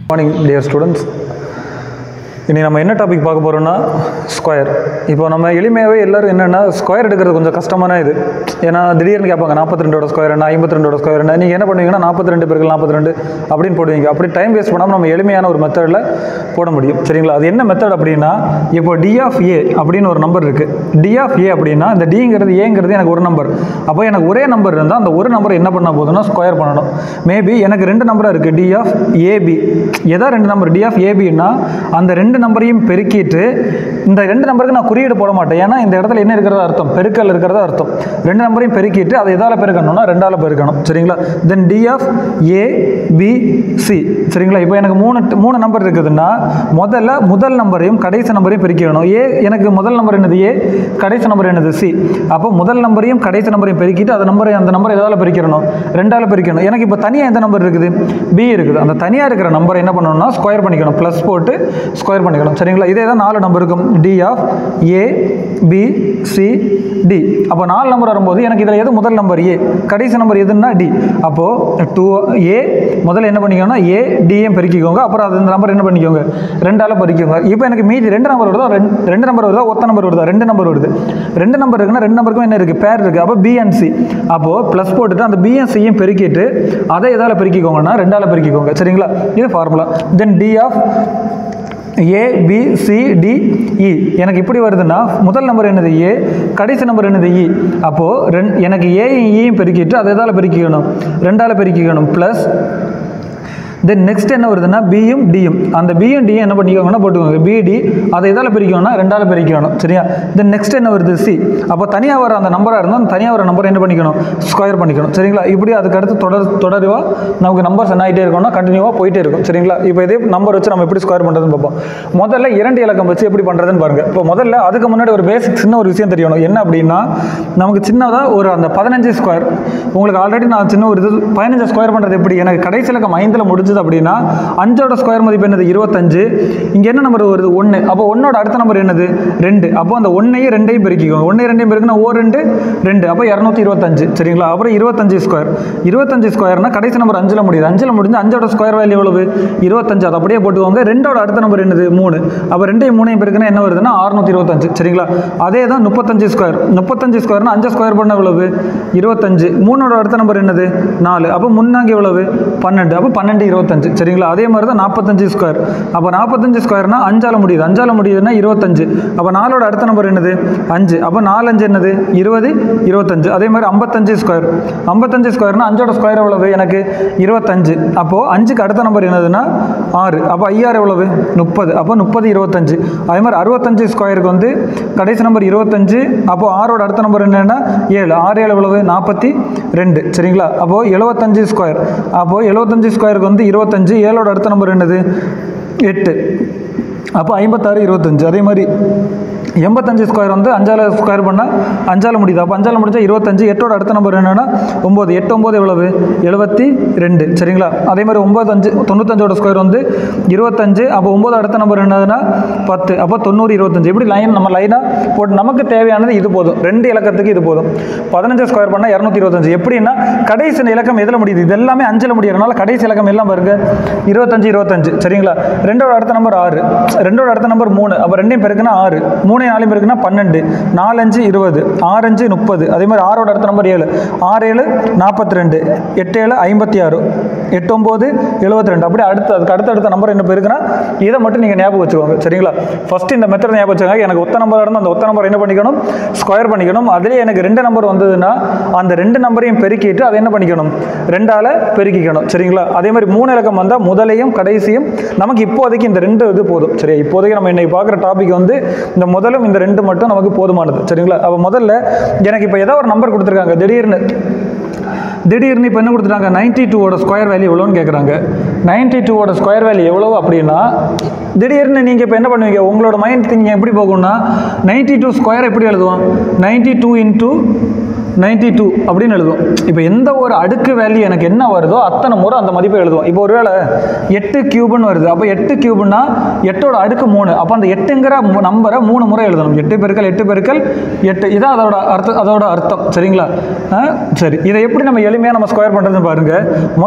morning dear students இனி நம்ம என்ன டாபிக் பார்க்க போகிறோம்னா ஸ்கொயர் இப்போ நம்ம எளிமையாகவே எல்லோரும் என்னென்னா ஸ்கொயர் எடுக்கிறது கொஞ்சம் கஷ்டமான இது ஏன்னா திடீர்னு கேட்பாங்க நாற்பத்தி ரெண்டோட ஸ்கொயர் என்ன ஐம்பத்தி ரெண்டோட ஸ்கொயர் என்ன நீங்கள் என்ன பண்ணுவீங்கன்னா நாற்பத்தி ரெண்டு பேருக்கு நாற்பத்தி ரெண்டு அப்படின்னு போடுவீங்க அப்படி டைம் வேஸ்ட் பண்ணாமல் நம்ம எளிமையான ஒரு மெத்தடில் போட முடியும் சரிங்களா அது என்ன மெத்தட் அப்படின்னா இப்போ டி ஆஃப் ஏ அப்படின்னு ஒரு நம்பர் இருக்குது டி ஆஃப் ஏ அப்படின்னா இந்த டிங்கிறது ஏங்கிறது எனக்கு ஒரு நம்பர் அப்போ எனக்கு ஒரே நம்பர் இருந்தால் அந்த ஒரு நம்பர் என்ன பண்ண போதுன்னா ஸ்கொயர் பண்ணணும் மேபி எனக்கு ரெண்டு நம்பராக இருக்குது டி ஆஃப் ஏபி எதா ரெண்டு நம்பர் டி ஆஃப் ஏபின்னா அந்த ரெண்டு நம்பரையும் பெருக்கிட்டு இந்த ரெண்டு நம்பருக்கு நான் குறியீடு போட மாட்டேன் ஏன்னா இந்த இடத்துல என்ன இருக்கிறதா அர்த்தம் பெருக்கல் இருக்கிறதா அர்த்தம் ரெண்டு நம்பரையும் பெருக்கிட்டு அதை எதால் பெருக்கணும்னா ரெண்டால் பெருக்கணும் சரிங்களா then D of A B C சரிங்களா இப்போ எனக்கு மூணு மூணு நம்பர் இருக்குதுன்னா முதல்ல முதல் நம்பரையும் கடைசி நம்பரையும் பெருக்கிடணும் ஏ எனக்கு முதல் நம்பர் என்னது ஏ கடைசி நம்பர் என்னது சி அப்போ முதல் நம்பரையும் கடைசி நம்பரையும் பெருக்கிட்டு அந்த நம்பரை அந்த நம்பரை எதால் பெருக்கிடணும் ரெண்டால் பெருக்கணும் எனக்கு இப்போ தனியாக எந்த நம்பர் இருக்குது பி இருக்குது அந்த தனியாக இருக்கிற நம்பரை என்ன பண்ணணும்னா ஸ்கொயர் பண்ணிக்கணும் ப்ளஸ் போட்டு ஸ்கொயர் பண்ணிக்கணும் சரிங்களா இதே தான் நாலு நம்பர் இருக்கும் D of A B C D அப்போ நாலு நம்பர் வரும்போது எனக்கு இதில் எது முதல் நம்பர் ஏ கடைசி நம்பர் எதுன்னா டி அப்போது டூ ஏ முதல்ல என்ன பண்ணிக்கோங்கன்னா ஏ டிஎம் பெருக்கிக்கோங்க அப்புறம் அது இந்த நம்பர் என்ன பண்ணிக்கோங்க ரெண்டால் பெருக்கிக்கோங்க இப்போ எனக்கு மீதி ரெண்டு நம்பர் வருதா ரெண்டு ரெண்டு நம்பர் வருதா ஒத்த நம்பர் வருதா ரெண்டு நம்பர் வருது ரெண்டு நம்பர் இருக்குன்னா ரெண்டு நம்பருக்கும் என்ன இருக்குது பேர் இருக்குது அப்போ பி அண்ட் சி அப்போது ப்ளஸ் போட்டுட்டு அந்த பி அண்ட் சியும் பெருக்கிட்டு அதை எதால் பெருக்கிக்கோங்கன்னா ரெண்டால் பெருக்கிக்கோங்க சரிங்களா இது formula then D of A B C D E எனக்கு இப்படி வருதுன்னா முதல் நம்பர் என்னது ஏ கடைசி நம்பர் என்னது இ அப்போது ரெண் எனக்கு ஏயும் ஈயும் பெருக்கிட்டு அதை எதால் பெருக்கிக்கணும் ரெண்டால் பெருக்கிக்கணும் ப்ளஸ் தென் நெக்ஸ்ட் என்ன வருதுன்னா பியும் டியும் அந்த பியும் டியும் என்ன பண்ணிக்கோங்கன்னா போட்டுக்கோங்க பிடி அதை எதால் பிரிக்கணும்னா ரெண்டால் பிரிக்கணும் சரியா தென் நெக்ஸ்ட் என்ன வருது சி அப்போ தனியாக வர அந்த நம்பராக இருந்தால் அந்த தனியாக வர நம்பர் என்ன பண்ணிக்கணும் ஸ்கொயர் பண்ணிக்கணும் சரிங்களா இப்படி அதுக்கு அடுத்து தொடர் தொடர்வாக நமக்கு நம்பர்ஸ் என்ன ஆகிட்டே இருக்கணும்னா கண்டினியூவாக போயிட்டே இருக்கும் சரிங்களா இப்போ இதே நம்பர் வச்சு நம்ம எப்படி ஸ்கொயர் பண்ணுறதுன்னு பார்ப்போம் முதல்ல இரண்டு இலக்கம் வச்சு எப்படி பண்ணுறதுன்னு பாருங்கள் இப்போ முதல்ல அதுக்கு முன்னாடி ஒரு பேசிக் சின்ன ஒரு விஷயம் தெரியணும் என்ன அப்படின்னா நமக்கு சின்னதாக ஒரு அந்த பதினஞ்சு ஸ்கொயர் உங்களுக்கு ஆல்ரெடி நான் சின்ன ஒரு இது பதினஞ்சு ஸ்கொயர் பண்ணுறது எப்படி எனக்கு கடைசி இலக்கம் ஐந்தில் முடிஞ்சது அப்படின்னா அஞ்சோட ஸ்கொயர் மதிப்பு என்னது இருபத்தஞ்சு இங்கே என்ன நம்பர் வருது ஒன்று அப்போ ஒன்னோட அடுத்த நம்பர் என்னது ரெண்டு அப்போ அந்த ஒன்றையும் ரெண்டையும் பெருக்கிக்கோங்க ஒன்றையும் ரெண்டையும் பெருக்குன்னா ஓ ரெண்டு ரெண்டு அப்போ இரநூத்தி இருபத்தஞ்சு சரிங்களா அப்புறம் இருபத்தஞ்சு ஸ்கொயர் இருபத்தஞ்சு ஸ்கொயர்னா கடைசி நம்பர் அஞ்சில் முடியுது அஞ்சில் முடிஞ்சு அஞ்சோட ஸ்கொயர் வேல்யூ எவ்வளவு இருபத்தஞ்சு அதை அப்படியே போட்டுக்கோங்க ரெண்டோட அடுத்த நம்பர் என்னது மூணு அப்போ ரெண்டையும் மூணையும் பெருக்குன்னா என்ன வருதுன்னா அறுநூத்தி இருபத்தஞ்சு சரிங்களா அதே தான் முப்பத்தஞ்சு ஸ்கொயர் முப்பத்தஞ்சு ஸ்கொயர்னா அஞ்சு ஸ்கொயர் பண்ண எவ்வளவு இருபத்தஞ்சு மூணோட அடுத்த நம்பர் என்னது நாலு அப்போ முன்னாங்க எவ்வளவு பன்னெண்டு அப்போ பன்னெண்டு இருபத்தஞ்சு சரிங்களா அதே மாதிரி தான் நாற்பத்தஞ்சு ஸ்கொயர் அப்போ நாற்பத்தஞ்சு ஸ்கொயர்னா அஞ்சால முடியுது அஞ்சால முடியுதுன்னா இருபத்தஞ்சு அப்போ நாலோட அடுத்த நம்பர் என்னது அஞ்சு அப்போ நாலஞ்சு என்னது இருபது இருபத்தஞ்சு அதே மாதிரி ஐம்பத்தஞ்சு ஸ்கொயர் ஐம்பத்தஞ்சு ஸ்கொயர்னா அஞ்சோட ஸ்கொயர் எவ்வளவு எனக்கு இருபத்தஞ்சு அப்போது அஞ்சுக்கு அடுத்த நம்பர் என்னதுன்னா ஆறு அப்போ ஐயாறு எவ்வளவு முப்பது அப்போ முப்பது இருபத்தஞ்சு அதே மாதிரி அறுபத்தஞ்சு ஸ்கொயருக்கு வந்து கடைசி நம்பர் இருபத்தஞ்சு அப்போது ஆறோட அடுத்த நம்பர் என்னென்னா ஏழு ஆறு ஏழு எவ்வளவு நாற்பத்தி ரெண்டு சரிங்களா அப்போது எழுபத்தஞ்சு ஸ்கொயர் அப்போது எழுபத்தஞ்சு ஸ்கொயருக்கு வந்து இருபத்தஞ்சு ஏழோட அடுத்த நம்பர் என்னது எட்டு அப்போ ஐம்பத்தாறு இருபத்தஞ்சு அதே மாதிரி எண்பத்தஞ்சு ஸ்கொயர் வந்து அஞ்சால ஸ்கொயர் பண்ணால் அஞ்சால முடியுது அப்போ அஞ்சால முடிஞ்சால் இருபத்தஞ்சு எட்டோட அடுத்த நம்பர் என்னென்னா ஒம்பது எட்டு ஒம்பது எவ்வளவு எழுபத்தி ரெண்டு சரிங்களா அதே மாதிரி ஒம்பது அஞ்சு தொண்ணூத்தஞ்சோட ஸ்கொயர் வந்து இருபத்தஞ்சு அப்போ ஒம்பது அடுத்த நம்பர் என்னதுன்னா பத்து அப்போ தொண்ணூறு இருபத்தஞ்சு இப்படி லைன் நம்ம லைனாக போட்டு நமக்கு தேவையானது இது போதும் ரெண்டு இலக்கத்துக்கு இது போதும் பதினஞ்சு ஸ்கொயர் பண்ணால் இரநூத்தி இருபத்தஞ்சு எப்படின்னா கடைசி இலக்கம் எதில் முடியுது இது எல்லாமே அஞ்சில் முடியறதுனால கடைசி இலக்கம் எல்லாம் பாருங்க இருபத்தஞ்சு இருபத்தஞ்சு சரிங்களா ரெண்டோட அடுத்த நம்பர் ஆறு ரெண்டோட அடுத்த நம்பர் மூணு அப்போ ரெண்டையும் பெருக்குன்னா ஆறு மூணு நாலையும் பெருக்குன்னா பன்னெண்டு நாலஞ்சு இருபது ஆறஞ்சு முப்பது அதே மாதிரி ஆறோட அடுத்த நம்பர் ஏழு ஆறு ஏழு நாற்பத்தி ரெண்டு எட்டு ஏழு ஐம்பத்தி ஆறு எட்டு ஒம்பது எழுபத்தி ரெண்டு அப்படி அடுத்து அதுக்கு அடுத்தடுத்த நம்பர் என்ன பெருக்குன்னா இதை மட்டும் நீங்கள் ஞாபகம் வச்சுக்கோங்க சரிங்களா ஃபஸ்ட்டு இந்த மெத்தட் ஞாபகம் வச்சுக்கோங்க எனக்கு ஒத்த நம்பர் இருந்தால் அந்த ஒத்த நம்பர் என்ன பண்ணிக்கணும் ஸ்கொயர் பண்ணிக்கணும் அதிலே எனக்கு ரெண்டு நம்பர் வந்ததுன்னா அந்த ரெண்டு நம்பரையும் பெருக்கிட்டு அதை என்ன பண்ணிக்கணும் ரெண்டால் பெருக்கிக்கணும் சரிங்களா அதே மாதிரி மூணு இலக்கம் வந்தால் முதலையும் கடைசியும் நமக்கு இப்போதைக்கு இந்த ரெண்டு இது போதும் சரியா இப்போதைக்கு நம்ம இன்னைக்கு பார்க்குற டாபிக் வந்து இந்த முதலும் இந்த ரெண்டு மட்டும் நமக்கு போதுமானது சரிங்களா அப்போ முதல்ல எனக்கு இப்போ ஏதோ ஒரு நம்பர் கொடுத்துருக்காங்க திடீர்னு திடீர்னு இப்போ என்ன கொடுத்துட்டாங்க நைன்டி டூவோட ஸ்கொயர் வேல்யூ எவ்வளோன்னு கேட்குறாங்க நைன்டி டூவோட ஸ்கொயர் வேல்யூ எவ்வளோ அப்படின்னா திடீர்னு நீங்கள் இப்போ என்ன பண்ணுவீங்க உங்களோட மைண்ட் திங்கிங் எப்படி போகும்னா நைன்டி டூ ஸ்கொயர் எப்படி எழுதுவோம் ninety two into ninety two அப்படின்னு எழுதுவோம் இப்போ எந்த ஒரு அடுக்கு வேல்யூ எனக்கு என்ன வருதோ அத்தனை முறை அந்த மதிப்பை எழுதுவோம் இப்போ ஒருவேளை எட்டு கியூப்னு வருது அப்போ எட்டு கியூப்னா எட்டோட அடுக்கு மூணு அப்போ அந்த எட்டுங்கிற நம்பரை மூணு முறை எழுதணும் எட்டு பெருக்கல் எட்டு பெருக்கல் எட்டு இதான் அதோட அர்த்தம் அதோட அர்த்தம் சரிங்களா ஆ, சரி இதை எப்படி நம்ம எளிமையாக நம்ம ஸ்கொயர் பண்ணுறதுன்னு பாருங்க முதல்ல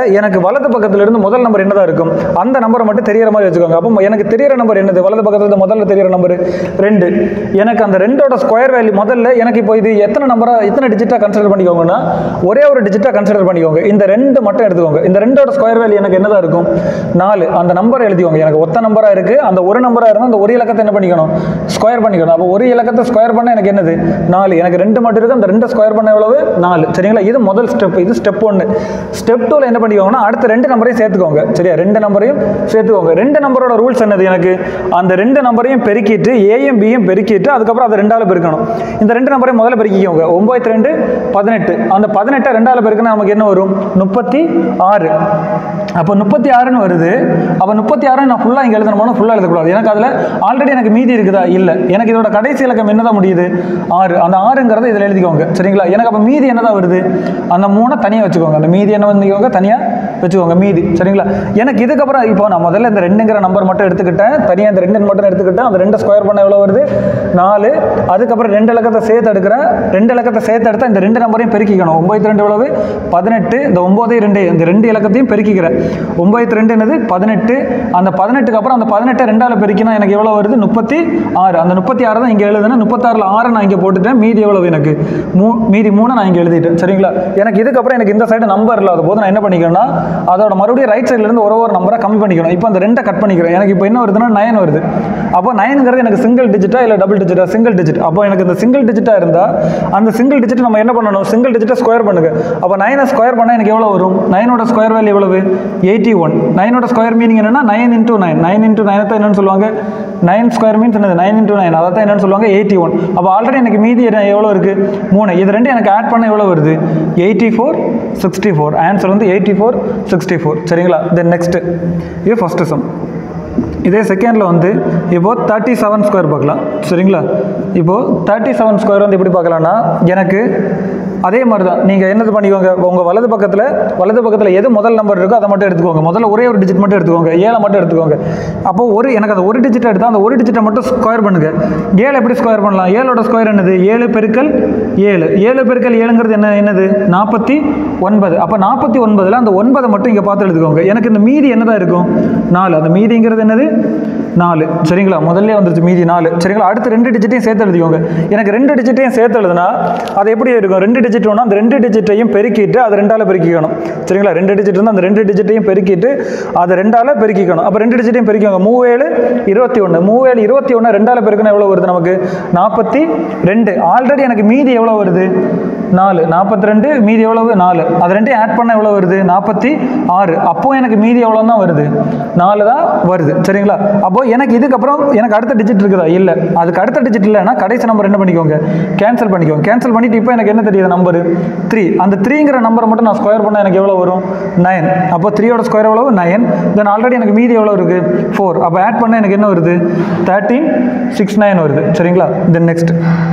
எனக்கு வலது பக்கத்துல இருந்து முதல் நம்பர் என்னதான் இருக்கும் அந்த நம்பரை மட்டும் தெரியற மாதிரி வச்சுக்கோங்க அப்போ எனக்கு தெரியற நம்பர் என்னது வலது பக்கத்துல இருந்து முதல்ல தெரியற நம்பர் ரெண்டு எனக்கு அந்த ரெண்டோட ஸ்கொயர் வேல்யூ முதல்ல எனக்கு இப்போ இது எத்தனை நம்பரா எத்தனை டிஜிட்டா கன்சிடர் பண்ணிக்கோங்கன்னா ஒரே ஒரு டிஜிட்டா கன்சிடர் பண்ணிக்கோங்க இந்த ரெண்டு மட்டும் எடுத்துக்கோங்க இந்த ரெண்டோட ஸ்கொயர் வேல்யூ எனக்கு என்னதான் இருக்கும் நாலு அந்த நம்பர் எழுதிக்கோங்க எனக்கு ஒத்த நம்பரா இருக்கு அந்த ஒரு நம்பரா இருந்தால் அந்த ஒரு இலக்கத்தை என்ன பண்ணிக்கணும் ஸ்கொயர் பண்ணிக்கணும் அப்போ ஒரு இலக்கத்தை ஸ்கொயர் பண்ண எனக்கு என்னது நாலு எனக்கு ரெண்டு மட்டும் இருக்கு அந்த ரெண்டு ஸ்கொயர் பண்ண எவ்வளவு நாலு சரிங்களா இது முதல் ஸ்டெப் இது ஸ்டெப் ஒன்று ஸ்டெப் டூவில் என்ன பண்ணிக்கோங்கன்னா அடுத்த ரெண்டு நம்பரையும் சேர்த்துக்கோங்க சரியா ரெண்டு நம்பரையும் சேர்த்துக்கோங்க ரெண்டு நம்பரோட ரூல்ஸ் என்னது எனக்கு அந்த ரெண்டு நம்பரையும் பெருக்கிட்டு ஏயும் பியும் பெருக்கிட்டு அதுக்கப்புறம் அதை ரெண்டால பெருக்கணும் இந்த ரெண்டு நம்பரையும் முதல்ல பெருக்கிக்கோங்க ஒம்பத்தி ரெண்டு பதினெட்டு அந்த பதினெட்டை ரெண்டால பெருக்கினா நமக்கு என்ன வரும் முப்பத்தி ஆறு அப்போ முப்பத்தி ஆறுன்னு வருது அப்போ முப்பத்தி ஆறு நான் ஃபுல்லாக இங்கே எழுதணுமோ ஃபுல்லாக எழுதக்கூடாது எனக்கு அதில் ஆல்ரெடி எனக்கு மீதி இருக்குதா இல்லை எனக்கு இதோட கடைசி இலக்கம் என்னதான் முடியுது ஆறு அந்த ஆறுங்கிறத இதில் எழுதிக்கோங்க சரிங்களா எனக்கு அப்போ மீதி என்னதான் வருது அந்த மூணை தனியாக வச்சுக்கோங்க அந்த மீதி என்ன வந்துக்கோங்க தனியாக வச்சுக்கோங்க மீதி சரிங்களா எனக்கு இதுக்கப்புறம் இப்போ நான் முதல்ல இந்த ரெண்டுங்கிற நம்பர் மட்டும் எடுத்துக்கிட்டேன் தனியாக இந்த ரெண்டு மட்டும் எடுத்துக்கிட்டேன் அந்த ரெண்டு ஸ்கொயர் பண்ண எவ்வளோ வருது நாலு அதுக்கப்புறம் ரெண்டு இலக்கத்தை சேர்த்து எடுக்கிறேன் ரெண்டு இலக்கத்தை சேர்த்து எடுத்தால் இந்த ரெண்டு நம்பரையும் பெருக்கிக்கணும் ஒம்பத்தி ரெண்டு எவ்வளவு பதினெட்டு இந்த ஒம்பது ரெண்டு இந்த ரெண்டு இலக்கத்தையும் பெருக்கிக்கிறேன் ஒம்பத்தி ரெண்டு என்னது பதினெட்டு அந்த பதினெட்டுக்கு அப்புறம் அந்த பதினெட்டை ரெண்டால பெருக்கினா எனக்கு எவ்வளோ வருது முப்பத்தி ஆறு அந்த முப்பத்தி ஆறு தான் இங்கே எழுதுனேன் முப்பத்தாறில் ஆறை நான் இங்கே போட்டுட்டேன் மீதி எவ்வளவு எனக்கு மூ மீதி மூணை நான் இங்கே எழுதிட்டேன் சரிங்களா எனக்கு இதுக்கப்புறம் எனக்கு இந்த சைடு நம்பர் இல்லாத போது நான் என்ன பண்ணிக்கிறேன்னா அதோட மறுபடியும் ரைட் சைட்லேருந்து ஒரு ஒரு நம்பரை கம்மி பண்ணிக்கணும் இப்போ அந்த ரெண்டை கட் பண்ணிக்கிறேன் எனக்கு இப்போ என்ன வருதுன்னா நயன் வருது அப்போ நயனுங்கிறது எனக்கு சிங்கிள் டிஜிட்டா இல்லை டபுள் டிஜிட்டா சிங்கிள் டிஜிட் அப்போ எனக்கு இந்த சிங்கிள் டிஜிட்டாக இருந்தால் அந்த சிங்கிள் டிஜிட் நம்ம என்ன பண்ணணும் சிங்கிள் டிஜிட்டை ஸ்கொயர் பண்ணுங்க அப்போ நைனை ஸ்கொயர் பண்ணால் எனக்கு எவ்வளோ வரும் நைனோட ஸ்கொயர் வேல்யூ எவ்வளவு எயிட்டி ஒன் நைனோட ஸ்கொயர் மீனிங் என்னன்னா nine into nine nine into நைனை தான் என்னன்னு சொல்லுவாங்க நைன் ஸ்கொயர் மீன்ஸ் என்னது நைன் இன்டூ நைன் அதை தான் என்னன்னு சொல்லுவாங்க எயிட்டி ஒன் அப்போ ஆல்ரெடி எனக்கு மீதி என்ன எவ்வளோ இருக்குது மூணு இது ரெண்டு எனக்கு ஆட் பண்ண எவ்வளோ வருது eighty four sixty four answer வந்து எயிட்டி ஃபோர் சிக்ஸ்டி ஃபோர் சரிங்களா தென் நெக்ஸ்ட் இது ஃபஸ்ட்டு சம் இதே செகண்டில் வந்து இப்போது தேர்ட்டி செவன் ஸ்கொயர் பார்க்கலாம் சரிங்களா இப்போது தேர்ட்டி செவன் ஸ்கொயர் வந்து எப்படி பார்க்கலாம்னா எனக்கு அதே மாதிரி தான் நீங்கள் என்னது பண்ணிக்கோங்க உங்கள் வலது பக்கத்தில் வலது பக்கத்தில் எது முதல் நம்பர் இருக்கோ அதை மட்டும் எடுத்துக்கோங்க முதல்ல ஒரே ஒரு டிஜிட் மட்டும் எடுத்துக்கோங்க ஏழை மட்டும் எடுத்துக்கோங்க அப்போது ஒரு எனக்கு அந்த ஒரு டிஜிட் எடுத்தால் அந்த ஒரு டிஜிட்டை மட்டும் ஸ்கொயர் பண்ணுங்க ஏழு எப்படி ஸ்கொயர் பண்ணலாம் ஏழோட ஸ்கொயர் என்னது ஏழு பெருக்கல் ஏழு ஏழு பெருக்கல் ஏழுங்கிறது என்ன என்னது நாற்பத்தி ஒன்பது அப்போ நாற்பத்தி ஒன்பதில் அந்த ஒன்பதை மட்டும் இங்கே பார்த்து எழுதுக்கோங்க எனக்கு இந்த மீதி என்னதான் இருக்கும் நாலு அந்த மீதிங்கிறது என்னது நாலு சரிங்களா முதல்ல வந்துருச்சு மீதி நாலு சரிங்களா அடுத்து ரெண்டு டிஜிட்டையும் சேர்த்து எழுதிக்கோங்க எனக்கு ரெண்டு டிஜிட்டையும் சேர்த்து எழுதுனா அது எப்படி இருக்கும் ரெண்டு டிஜிட் வேணும் அந்த ரெண்டு டிஜிட்டையும் பெருக்கிட்டு அது ரெண்டால பெருக்கிக்கணும் சரிங்களா ரெண்டு டிஜிட் இருந்தால் அந்த ரெண்டு டிஜிட்டையும் பெருக்கிட்டு அதை ரெண்டால பெருக்கிக்கணும் அப்போ ரெண்டு டிஜிட்டையும் பெருக்கிக்கோங்க மூவேழு இருபத்தி ஒன்று மூவேழு இருபத்தி ஒன்று ரெண்டால பெருக்கினா எவ்வளோ வருது நமக்கு நாற்பத்தி ரெண்டு ஆல்ரெடி எனக்கு மீதி எவ்வளோ வருது நாலு நாற்பத்தி ரெண்டு மீதி எவ்வளவு நாலு அது ரெண்டையும் ஆட் பண்ண எவ்வளோ வருது நாற்பத்தி ஆறு அப்போ எனக்கு மீதி எவ்வளோ தான் வருது நாலு தான் வருது சரிங்களா அப்போ எனக்கு இதுக்கப்புறம் எனக்கு அடுத்த டிஜிட் இருக்குதா இல்லை அதுக்கு அடுத்த டிஜிட் இல்லைன்னா கடைசி நம்பர் என்ன பண்ணிக்கோங்க கேன்சல் பண்ணிக்கோங்க கேன்சல் பண்ணிட்டு இப்போ எனக்கு என்ன தெரியுது நம்பர் த்ரீ அந்த த்ரீங்கிற நம்பரை மட்டும் நான் ஸ்கொயர் பண்ணால் எனக்கு எவ்வளோ வரும் நைன் அப்போ த்ரீயோட ஸ்கொயர் எவ்வளவு நைன் தென் ஆல்ரெடி எனக்கு மீதி எவ்வளோ இருக்குது ஃபோர் அப்போ ஆட் பண்ணால் எனக்கு என்ன வருது தேர்ட்டீன் சிக்ஸ் நைன் வருது சரிங்களா தென் நெக்ஸ்ட்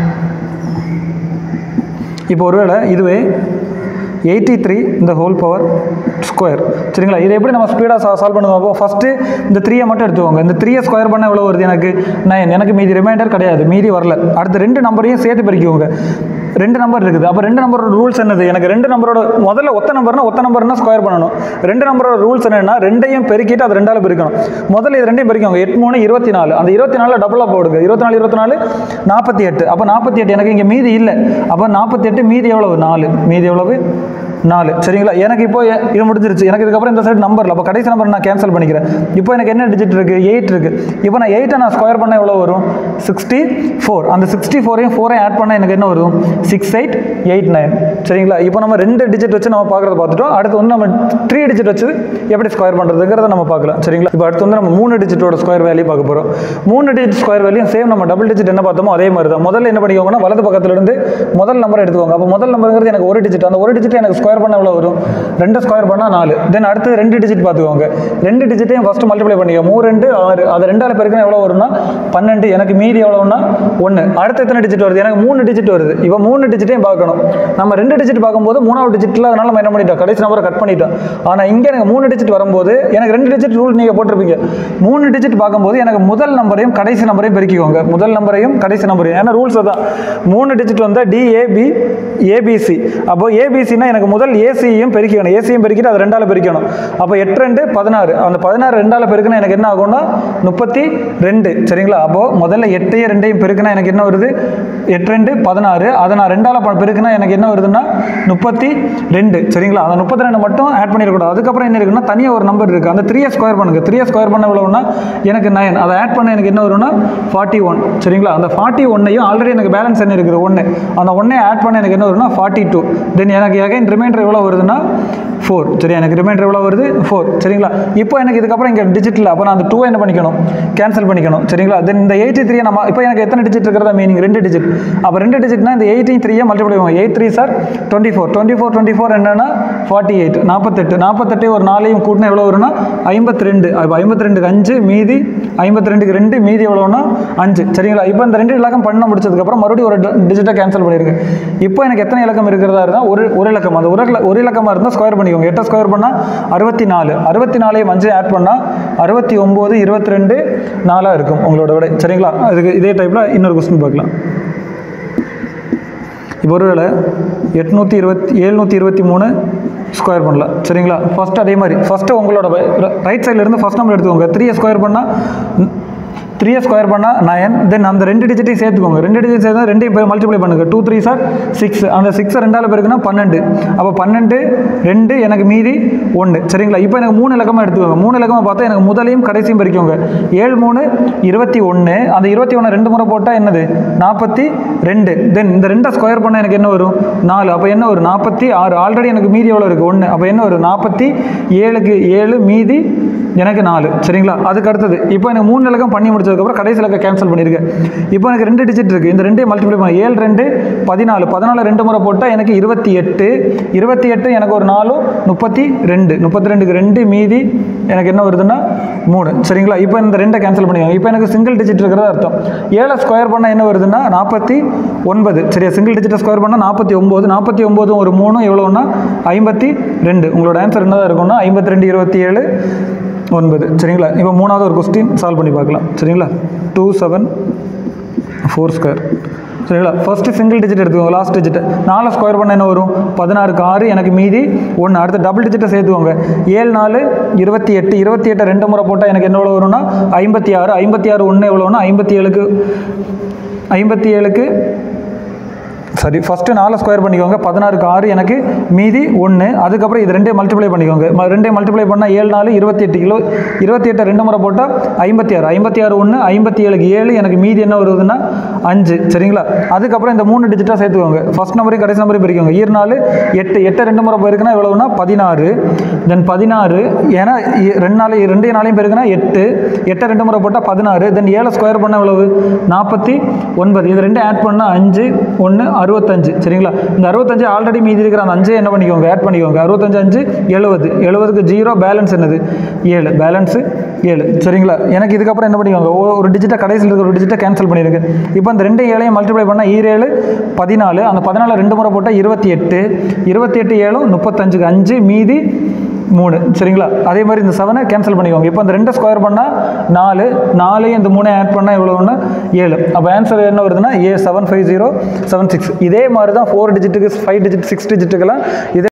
இப்போ ஒருவேளை இதுவே எயிட்டி த்ரீ இந்த ஹோல் பவர் ஸ்கொயர் சரிங்களா இதை எப்படி நம்ம ஸ்பீடாக சா சால்வ் பண்ணுவோம் அப்போ ஃபஸ்ட்டு இந்த த்ரீயை மட்டும் எடுத்துக்கோங்க இந்த த்ரீயை ஸ்கொயர் பண்ண எவ்வளோ வருது எனக்கு நைன் எனக்கு மீதி ரிமைண்டர் கிடையாது மீதி வரல அடுத்த ரெண்டு நம்பரையும் சேர்த்து பெருக்கிக்கோங்க ரெண்டு நம்பர் இருக்குது அப்போ ரெண்டு நம்பரோட ரூல்ஸ் என்னது எனக்கு ரெண்டு நம்பரோட முதல்ல ஒத்த நம்பர்னா ஒத்த நம்பர்னா ஸ்கொயர் பண்ணணும் ரெண்டு நம்பரோட ரூல்ஸ் என்னன்னா ரெண்டையும் பெருக்கிட்டு அது ரெண்டால பெருக்கணும் முதல்ல இது ரெண்டையும் பெருக்கோங்க எட்டு மூணு இருபத்தி நாலு அந்த இருபத்தி நாலில் டபுளாக போடுங்க இருபத்தி நாலு இருபத்தி நாலு நாற்பத்தி எட்டு அப்போ நாற்பத்தி எட்டு எனக்கு இங்கே மீதி இல்லை அப்போ நாற்பத்தி எட்டு மீதி எவ்வளவு நாலு மீதி எவ்வளவு நாலு சரிங்களா எனக்கு இப்போ எ- இது முடிஞ்சிருச்சு எனக்கு இதுக்கப்புறம் இந்த சைடு நம்பர் அப்போ கடைசி நம்பர் நான் கேன்சல் பண்ணிக்கிறேன் இப்போ எனக்கு என்ன டிஜிட் இருக்குது எயிட் இருக்குது இப்போ நான் எயிட்டை நான் ஸ்கொயர் பண்ண எவ்வளோ வரும் சிக்ஸ்டி ஃபோர் அந்த சிக்ஸ்டி ஃபோரையும் ஃபோரையும் ஆட் பண்ணால் எனக்கு என்ன வரும் சிக்ஸ் எயிட் எயிட் நைன் சரிங்களா இப்போ நம்ம ரெண்டு டிஜிட் வச்சு நம்ம பார்க்குறத பார்த்துட்டோம் அடுத்து வந்து நம்ம த்ரீ டிஜிட் வச்சு எப்படி ஸ்கொயர் பண்ணுறதுங்கிறத நம்ம பார்க்கலாம் சரிங்களா இப்போ அடுத்து வந்து நம்ம மூணு டிஜிட்டோட ஸ்கொயர் வேல்யூ பார்க்க போகிறோம் மூணு டிஜிட் ஸ்கொயர் வேல்யூ சேம் நம்ம டபுள் டிஜிட் என்ன பார்த்தோமோ அதே மாதிரி தான் முதல்ல என்ன பண்ணிக்கோங்கன்னா வலது பக்கத்துல இருந்து முதல் நம்பர் எடுத்துக்கோங்க அப்போ முதல் நம்பருங்கிறது எனக்கு ஒரு டிஜிட் அந்த ஒரு டிஜிட் எனக்கு ஸ்கொயர் பண்ண எவ்வளோ வரும் ரெண்டு ஸ்கொயர் பண்ணால் நாலு தென் அடுத்து ரெண்டு டிஜிட் பார்த்துக்கோங்க ரெண்டு டிஜிட்டையும் ஃபஸ்ட்டு மல்டிப்ளை பண்ணிக்கோ மூணு ரெண்டு ஆறு அது ரெண்டால பெருக்குன்னா எவ்வளோ வரும்னா பன்னெண்டு எனக்கு மீதி எவ்வளோன்னா ஒன்று அடுத்து எத்தனை டிஜிட் வருது எனக்கு மூணு டிஜிட் வருது இப்போ மூணு டிஜிட்டையும் பார்க்கணும் நம்ம ரெண்டு டிஜிட் பார்க்கும்போது மூணாவது டிஜிட்டில் அதனால நம்ம என்ன பண்ணிட்டோம் கடைசி நம்பரை கட் பண்ணிட்டோம் ஆனால் இங்கே எனக்கு மூணு டிஜிட் வரும்போது எனக்கு ரெண்டு டிஜிட் ரூல் நீங்கள் போட்டிருப்பீங்க மூணு டிஜிட் பார்க்கும்போது எனக்கு முதல் நம்பரையும் கடைசி நம்பரையும் பெருக்கிக்கோங்க முதல் நம்பரையும் கடைசி நம்பரையும் ஏன்னா ரூல்ஸ் தான் மூணு டிஜிட் வந்தால் டிஏபி ஏபிசி அப்போ ஏபிசினா எனக்கு முதல் முதல் ஏசியும் பெருக்கிக்கணும் ஏசியும் பெருக்கிட்டு அது ரெண்டால் பெருக்கணும் அப்போ எட்டு ரெண்டு பதினாறு அந்த பதினாறு ரெண்டால் பெருக்கினா எனக்கு என்ன ஆகும்னா முப்பத்தி ரெண்டு சரிங்களா அப்போது முதல்ல எட்டையும் ரெண்டையும் பெருக்கினா எனக்கு என்ன வருது எட்டு ரெண்டு பதினாறு அதை நான் ரெண்டால் ப- பெருக்கினா எனக்கு என்ன வருதுன்னா முப்பத்தி ரெண்டு சரிங்களா அந்த முப்பத்தி ரெண்டு மட்டும் ஆட் பண்ணிடக்கூடாது அதுக்கப்புறம் என்ன இருக்குன்னா தனியாக ஒரு நம்பர் இருக்குது அந்த த்ரீயை ஸ்கொயர் பண்ணுங்க த்ரீயை ஸ்கொயர் பண்ண எவ்வளோன்னா எனக்கு நைன் அதை ஆட் பண்ண எனக்கு என்ன வரும்னா ஃபார்ட்டி ஒன் சரிங்களா அந்த ஃபார்ட்டி ஒன்னையும் ஆல்ரெடி எனக்கு பேலன்ஸ் என்ன இருக்குது ஒன்று அந்த ஒன்றை ஆட் பண்ண எனக்கு என்ன வரும்னா ஃபார்ட்டி டூ தென் எனக்கு அகைன் ரிமைண்டர் எவ்வளோ வருதுன்னா ஃபோர் சரி எனக்கு ரிமைண்டர் எவ்வளோ வருது ஃபோர் சரிங்களா இப்போ எனக்கு இதுக்கப்புறம் இங்கே டிஜிட்டில் அப்போ நான் அந்த டூ என்ன பண்ணிக்கணும் கேன்சல் பண்ணிக்கணும் சரிங்களா தென் இந்த எயிட்டி த்ரீ நம்ம இப்போ எனக்கு எத்தனை டிஜிட் இருக்கிறதா மீனிங் ரெண்டு டிஜிட் அப்போ ரெண்டு டிஜிட்னா இந்த எயிட்டி த்ரீயை மல்டிப்ளை பண்ணுவோம் எயிட் த்ரீ சார் twenty four twenty four twenty four என்னன்னா ஃபார்ட்டி எயிட் நாற்பத்தெட்டு நாற்பத்தெட்டு ஒரு நாளையும் கூட்டினா எவ்வளோ வரும்னா ஐம்பத்தி ரெண்டு அப்போ ஐம்பத்தி ரெண்டுக்கு அஞ்சு மீதி ஐம்பத்தி ரெண்டுக்கு ரெண்டு மீதி எவ்வளோன்னா அஞ்சு சரிங்களா இப்போ இந்த ரெண்டு இலக்கம் பண்ண முடிச்சதுக்கப்புறம் மறுபடியும் ஒரு டிஜிட்டை கேன்சல் பண்ணிருங்க இப்போ எனக்கு எத்தனை இலக்கம் இருக்கிறதா இருந்தால் ஒரு ஒரு இலக்கம் அது ஒரு இல- ஒரு இலக்கமாக இருந்தால் ஸ்கொயர் பண்ணிக்கோங்க எட்டை ஸ்கொயர் பண்ணால் அறுபத்தி நாலு அறுபத்தி நாலையும் அஞ்சு ஆட் பண்ணால் அறுபத்தி ஒம்பது இருபத்தி ரெண்டு நாலாக இருக்கும் உங்களோட விட சரிங்களா அதுக்கு இதே டைப்பில் இன்னொரு கொஸ்டின் பார்க்கலாம் இப்போ ஒருவேளை எட்நூற்றி இருபத்தி எழுநூற்றி இருபத்தி மூணு ஸ்கொயர் பண்ணலாம் சரிங்களா ஃபஸ்ட்டு அதே மாதிரி ஃபஸ்ட்டு உங்களோட ரைட் சைட்லேருந்து ஃபஸ்ட் நம்பர் எடுத்துக்கோங்க த்ரீயை ஸ்கொயர் பண்ணால் த்ரீயை ஸ்கொயர் பண்ணால் நயன் தென் அந்த ரெண்டு டிஜிட்டையும் சேர்த்துக்கோங்க ரெண்டு டிஜிட் சேர்த்தா ரெண்டையும் போய் மல்டிப்ளை பண்ணுங்க டூ த்ரீ சார் சிக்ஸ் அந்த சிக்ஸ் ரெண்டால் பேருக்குன்னா பன்னெண்டு அப்போ பன்னெண்டு ரெண்டு எனக்கு மீதி ஒன்று சரிங்களா இப்போ எனக்கு மூணு இலக்கமாக எடுத்துக்கோங்க மூணு இலக்கமாக பார்த்தா எனக்கு முதலையும் கடைசியும் பிரிக்கோங்க ஏழு மூணு இருபத்தி ஒன்று அந்த இருபத்தி ஒன்று ரெண்டு முறை போட்டால் என்னது நாற்பத்தி ரெண்டு தென் இந்த ரெண்டை ஸ்கொயர் பண்ணால் எனக்கு என்ன வரும் நாலு அப்போ என்ன வரும் நாற்பத்தி ஆறு ஆல்ரெடி எனக்கு மீதி எவ்வளோ இருக்குது ஒன்று அப்போ என்ன வரும் நாற்பத்தி ஏழுக்கு ஏழு மீதி எனக்கு நாலு சரிங்களா அதுக்கு அடுத்தது இப்போ எனக்கு மூணு இலக்கம் பண்ணி முடிச்சதுக்கப்புறம் கடைசி இலக்கம் கேன்சல் பண்ணியிருக்கேன் இப்போ எனக்கு ரெண்டு டிஜிட் இருக்குது இந்த ரெண்டையும் மல்டிப்ளை பண்ண ஏழு ரெண்டு பதினாலு பதினாலு ரெண்டு முறை போட்டால் எனக்கு இருபத்தி எட்டு இருபத்தி எட்டு எனக்கு ஒரு நாலும் முப்பத்தி ரெண்டு முப்பத்தி ரெண்டுக்கு ரெண்டு மீதி எனக்கு என்ன வருதுன்னா மூணு சரிங்களா இப்போ இந்த ரெண்டை கேன்சல் பண்ணிக்கோங்க இப்போ எனக்கு சிங்கிள் டிஜிட் இருக்கிறதா அர்த்தம் ஏழை ஸ்கொயர் பண்ணால் என்ன வருதுன்னா நாற்பத்தி ஒன்பது சரியா சிங்கிள் டிஜிட்டை ஸ்கொயர் பண்ணால் நாற்பத்தி ஒம்பது நாற்பத்தி ஒம்போதும் ஒரு மூணும் எவ்வளோன்னா ஐம்பத்தி ரெண்டு உங்களோட ஆன்சர் என்னதான் இருக்கும்னா ஐம்பத்தி ரெண்டு இருபத்தி ஏழு ஒன்பது சரிங்களா இப்போ மூணாவது ஒரு கொஸ்டின் சால்வ் பண்ணி பார்க்கலாம் சரிங்களா டூ செவன் ஃபோர் ஸ்கொயர் சரிங்களா ஃபர்ஸ்ட்டு சிங்கிள் டிஜிட் எடுத்துக்கோங்க லாஸ்ட் டிஜிட் நாலு ஸ்கொயர் பண்ண என்ன வரும் பதினாறுக்கு ஆறு எனக்கு மீதி ஒன்று அடுத்து டபுள் டிஜிட்டை சேர்த்துக்கோங்க ஏழு நாலு இருபத்தி எட்டு இருபத்தி எட்டை ரெண்டு முறை போட்டால் எனக்கு என்ன எவ்வளோ வரும்னா ஐம்பத்தி ஆறு ஐம்பத்தி ஆறு ஒன்று எவ்வளோன்னா ஐம்பத்தி ஏழுக்கு ஐம்பத்தி ஏழுக்கு சரி ஃபஸ்ட்டு நாலு ஸ்கொயர் பண்ணிக்கோங்க பதினாறுக்கு ஆறு எனக்கு மீதி ஒன்று அதுக்கப்புறம் இது ரெண்டே மல்டிப்ளை பண்ணிக்கோங்க ம- ரெண்டே மல்டிப்ளை பண்ணால் ஏழு நாலு இருபத்தி எட்டு கிலோ இருபத்தி எட்டை ரெண்டு முறை போட்டால் ஐம்பத்தி ஆறு ஐம்பத்தி ஆறு ஒன்று ஐம்பத்தி ஏழுக்கு ஏழு எனக்கு மீதி என்ன வருதுன்னா அஞ்சு சரிங்களா அதுக்கப்புறம் இந்த மூணு டிஜிட்டாக சேர்த்துக்கோங்க ஃபஸ்ட் நம்பரையும் கடைசி நம்பரையும் பிரிக்கோங்க ஈர் நாலு எட்டு எட்டை ரெண்டு முறை போயிருக்குன்னா எவ்வளவுனா பதினாறு தென் பதினாறு ஏன்னா இ- ரெண்டு நாள் ரெண்டு நாளையும் பெருக்குன்னா எட்டு எட்டை ரெண்டு முறை போட்டால் பதினாறு தென் ஏழை ஸ்கொயர் பண்ண எவ்வளவு நாற்பத்தி ஒன்பது இது ரெண்டு ஆட் பண்ணால் அஞ்சு ஒன்று அறுபத்தஞ்சு சரிங்களா இந்த அறுபத்தஞ்சு ஆல்ரெடி மீதி இருக்கிற அந்த அஞ்சு என்ன பண்ணிக்கோங்க ஆட் பண்ணிக்கோங்க அறுபத்தஞ்சு அஞ்சு எழுபது எழுபதுக்கு ஜீரோ பேலன்ஸ் என்னது ஏழு பேலன்ஸு ஏழு சரிங்களா எனக்கு இதுக்கப்புறம் என்ன பண்ணிக்கோங்க ஒ- ஒரு டிஜிட்டை கடைசியில் இருக்கிற ஒரு டிஜிட்டை கேன்சல் பண்ணிடுங்க இப்போ அந்த ரெண்டு ஏழையும் மல்டிப்ளை பண்ணால் ஈரேழு பதினாலு அந்த பதினாலு ரெண்டு முறை போட்டால் இருபத்தி எட்டு இருபத்தி எட்டு ஏழும் முப்பத்தஞ்சுக்கு அஞ்சு மீதி மூணு சரிங்களா அதே மாதிரி இந்த செவனை கேன்சல் பண்ணிக்கோங்க இப்போ இந்த ரெண்டை ஸ்கொயர் பண்ணால் நாலு நாலையும் இந்த மூணை ஆட் பண்ணால் எவ்வளோன்னா ஏழு அப்போ ஆன்சர் என்ன வருதுன்னா A seven five zero seven six இதே மாதிரி தான் ஃபோர் டிஜிட்டுக்கு ஃபைவ் டிஜிட் சிக்ஸ் டிஜிட்டுக்கெல்லாம் இதே